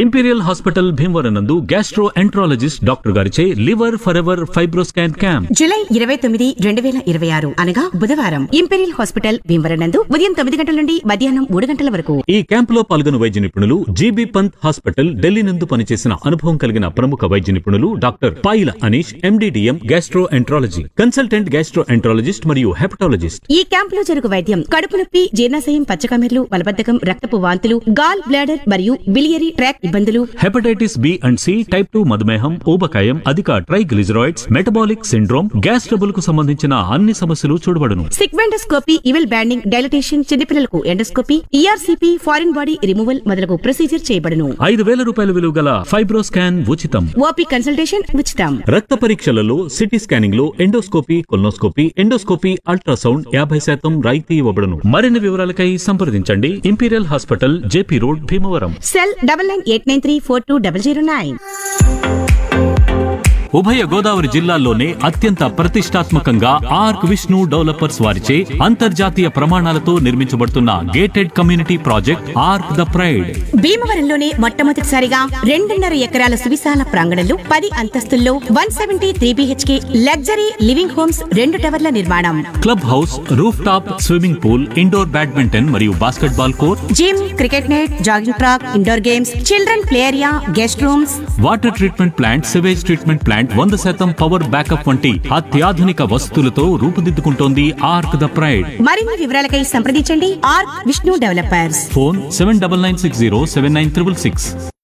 imperial hospital Bhimavaram నందు gastroenterologist doctor గారిచే liver for ever fibroscan camp July ఇరవై తొమ్మిది రెండు వేల ఇరవై ఆరు అనగా బుధవారం ఇంపీరియల్ హాస్పిటల్ భీమవరం నందు ఉదయం తొమ్మిది గంటల నుండి మధ్యాహ్నం మూడు గంటల వరకు ఈ క్యాంప్ లో పాల్గొన్న వైద్య నిపుణులు జీబీ పంత్ హాస్పిటల్ ఢిల్లీ నందు పనిచేసిన అనుభవం కలిగిన ప్రముఖ వైద్య నిపుణులు doctor Payila Anish M D D M gastroenterology consultant gastroenterologist మరియు హెపటాలజిస్ట్ ఈ క్యాంప్ లో జరుగు వైద్యం కడుపు నొప్పి జీర్ణాశయం పచ్చకమెర్లు మలబద్ధకం రక్తపు వాంతులు గాల్ బ్లాడర్ మరియు బిలియరీ ట్రాక్ ఇబ్బందులు hepatitis B and C type two మధుమేహం ఊబకాయం అధిక triglycerides metabolic syndrome gas trouble కు సంబంధించిన అన్ని సమస్యలు చూడబడును సిగ్వెండోస్కోపీ ఇవెల్ బ్యాండింగ్ డైలటేషన్ చిన్నపిల్లలకు endoscopy E R C P foreign body removal మొదలగు ప్రొసీజర్ చేయబడును ఐదు వేల రూపాయల విలువ గల ఫైబ్రోస్కాన్ ఉచితం ఓపీ కన్సల్టేషన్ ఉచితం రక్త పరీక్షలలో సిటీ స్కానింగ్ లో ఎండోస్కోపీ కొల్నోస్కోపీ ఎండోస్కోపీ అల్ట్రాసౌండ్ యాభై శాతం రాయితీ ఇవ్వబడును మరిన్ని వివరాలకై సంప్రదించండి Imperial hospital J P road Bhimavaram cell double nine eight nine three four two double zero nine ఉభయ గోదావరి జిల్లాల్లోనే అత్యంత ప్రతిష్టాత్మకంగా ఆర్క్ విష్ణు డెవలపర్స్ వారిచే అంతర్జాతీయ ప్రమాణాలతో నిర్మించబడుతున్న gated community project arc the pride భీమవరంలోనే మొట్టమొదటిసారిగా రెండున్నర ఎకరాల సువిశాల ప్రాంగణంలో పది అంతస్తుల్లో one seventy three B H K luxury living homes రెండు టవర్ల నిర్మాణం club house rooftop swimming pool indoor badminton మరియు basketball court gym cricket net jogging track indoor games children play area guest rooms water treatment plant sewage treatment plant వంద శాతం power backup వంటి అత్యాధునిక వసతులతో రూపుదిద్దుకుంటోంది arc the pride మరిన్ని వివరాలకై సంప్రదించండి R Vishnu developers phone seven double nine six zero seven nine triple six